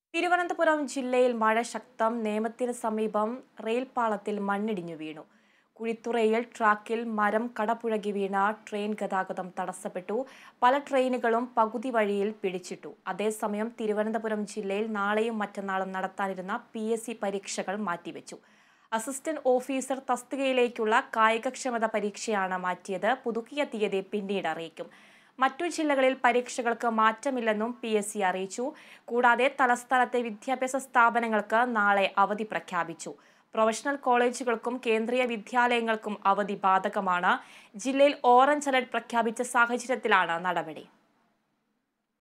തിരുവനന്തപുരം ജില്ലയിൽ മഴ ശക്തം നേമത്തിന് സമീപം റെയിൽപാളത്തിൽ മണ്ണിടിഞ്ഞു വീണു കുഴിത്തുറയിൽ ട്രാക്കിൽ മരം കടപുഴകി വീണ ട്രെയിൻ ഗതാഗതം തടസ്സപ്പെട്ടു പല ട്രെയിനുകളും പകുതി വഴിയിൽ പിടിച്ചിട്ടു അതേസമയം തിരുവനന്തപുരം ജില്ലയിൽ നാളെയും മറ്റന്നാളും നടത്താനിരുന്ന പി എസ് സി പരീക്ഷകൾ മാറ്റിവെച്ചു അസിസ്റ്റന്റ് ഓഫീസർ തസ്തികയിലേക്കുള്ള കായികക്ഷമത പരീക്ഷയാണ് മാറ്റിയത് പുതുക്കിയ തീയതി പിന്നീട് അറിയിക്കും മറ്റു ജില്ലകളിൽ പരീക്ഷകൾക്ക് മാറ്റമില്ലെന്നും പി എസ് സി അറിയിച്ചു കൂടാതെ തലസ്ഥാനത്തെ വിദ്യാഭ്യാസ സ്ഥാപനങ്ങൾക്ക് നാളെ അവധി പ്രഖ്യാപിച്ചു പ്രൊഫഷണൽ കോളേജുകൾക്കും കേന്ദ്രീയ വിദ്യാലയങ്ങൾക്കും അവധി ബാധകമാണ് ജില്ലയിൽ ഓറഞ്ച് അലർട്ട് പ്രഖ്യാപിച്ച സാഹചര്യത്തിലാണ് നടപടി